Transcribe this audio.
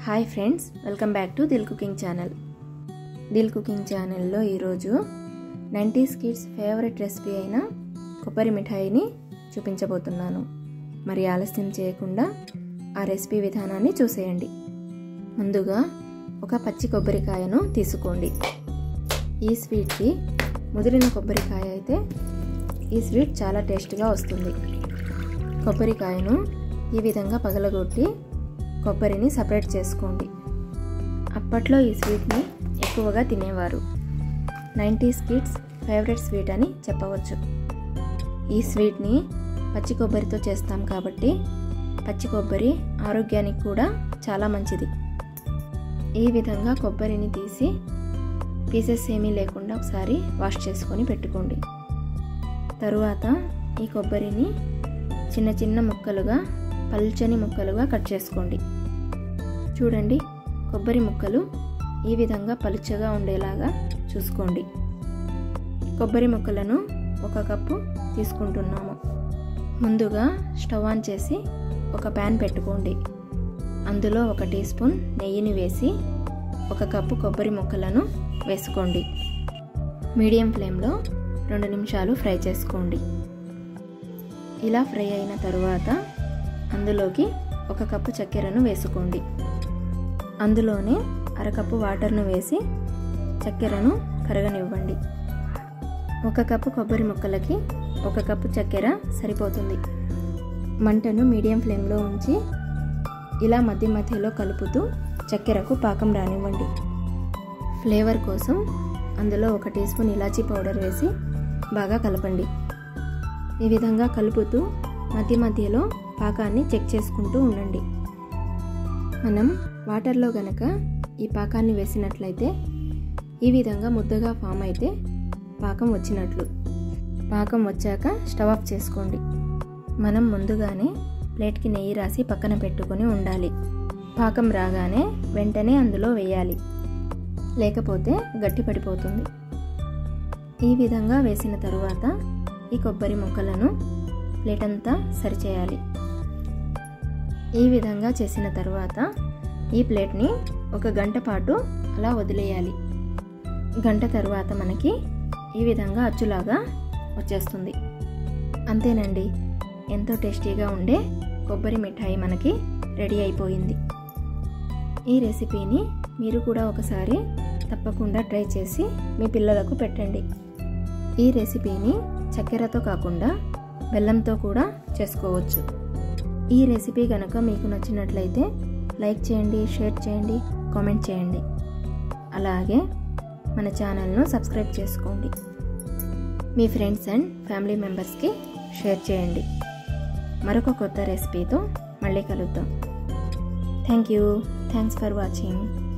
hi friends welcome back to Dil cooking channel Dil cooking ఛానల్లో ఈరోజు nineties kids favourite recipe అయిన కొబ్బరి మిఠాయిని చూపించబోతున్నాను మరి ఆలస్యం చేయకుండా ఆ రెసిపీ విధానాన్ని చూసేయండి ముందుగా ఒక పచ్చి కొబ్బరికాయను తీసుకోండి ఈ స్వీట్కి ముదిరిన కొబ్బరికాయ అయితే ఈ స్వీట్ చాలా టేస్ట్గా వస్తుంది కొబ్బరికాయను ఈ విధంగా పగలగొట్టి కొబ్బరిని సపరేట్ చేసుకోండి అప్పట్లో ఈ స్వీట్ని ఎక్కువగా తినేవారు నైంటీస్ కిడ్స్ ఫేవరెట్ స్వీట్ అని చెప్పవచ్చు ఈ స్వీట్ని పచ్చి కొబ్బరితో చేస్తాం కాబట్టి పచ్చి కొబ్బరి ఆరోగ్యానికి కూడా చాలా మంచిది ఈ విధంగా కొబ్బరిని తీసి పీసెస్ ఏమీ లేకుండా ఒకసారి వాష్ చేసుకొని పెట్టుకోండి తరువాత ఈ కొబ్బరిని చిన్న చిన్న ముక్కలుగా పల్చని ముక్కలుగా కట్ చేసుకోండి చూడండి కొబ్బరి ముక్కలు ఈ విధంగా పలుచగా ఉండేలాగా చూసుకోండి కొబ్బరి ముక్కలను ఒక కప్పు తీసుకుంటున్నాము ముందుగా స్టవ్ ఆన్ చేసి ఒక ప్యాన్ పెట్టుకోండి అందులో ఒక టీ స్పూన్ నెయ్యిని వేసి ఒక కప్పు కొబ్బరి ముక్కలను వేసుకోండి మీడియం ఫ్లేమ్లో రెండు నిమిషాలు ఫ్రై చేసుకోండి ఇలా ఫ్రై అయిన తరువాత అందులోకి ఒక కప్పు చక్కెరను వేసుకోండి అందులోనే అరకప్పు వాటర్ను వేసి చక్కెరను కరగనివ్వండి ఒక కప్పు కొబ్బరి ముక్కలకి ఒక కప్పు చక్కెర సరిపోతుంది మంటను మీడియం ఫ్లేమ్లో ఉంచి ఇలా మధ్య మధ్యలో కలుపుతూ చక్కెరకు పాకం రానివ్వండి ఫ్లేవర్ కోసం అందులో ఒక టీ స్పూన్ ఇలాచీ పౌడర్ వేసి బాగా కలపండి ఈ విధంగా కలుపుతూ మధ్య మధ్యలో పాకాన్ని చెక్ చేసుకుంటూ ఉండండి మనం వాటర్లో గనక ఈ పాకాన్ని వేసినట్లయితే ఈ విధంగా ముద్దగా ఫామ్ అయితే పాకం వచ్చినట్లు పాకం వచ్చాక స్టవ్ ఆఫ్ చేసుకోండి మనం ముందుగానే ప్లేట్కి నెయ్యి రాసి పక్కన పెట్టుకొని ఉండాలి పాకం రాగానే వెంటనే అందులో వేయాలి లేకపోతే గట్టి పడిపోతుంది ఈ విధంగా వేసిన తరువాత ఈ కొబ్బరి ముక్కలను ప్లేట్ అంతా సరిచేయాలి ఈ విధంగా చేసిన తరువాత ఈ ప్లేట్ని ఒక గంట పాటు అలా వదిలేయాలి గంట తర్వాత మనకి ఈ విధంగా అచ్చులాగా వచ్చేస్తుంది అంతేనండి ఎంతో టేస్టీగా ఉండే కొబ్బరి మిఠాయి మనకి రెడీ అయిపోయింది ఈ రెసిపీని మీరు కూడా ఒకసారి తప్పకుండా ట్రై చేసి మీ పిల్లలకు పెట్టండి ఈ రెసిపీని చక్కెరతో కాకుండా బెల్లంతో కూడా చేసుకోవచ్చు ఈ రెసిపీ కనుక మీకు నచ్చినట్లయితే లైక్ చేయండి షేర్ చేయండి కామెంట్ చేయండి అలాగే మన ఛానల్ను సబ్స్క్రైబ్ చేసుకోండి మీ ఫ్రెండ్స్ అండ్ ఫ్యామిలీ మెంబర్స్కి షేర్ చేయండి మరొక కొత్త రెసిపీతో మళ్ళీ కలుద్దాం thank you thanks for watching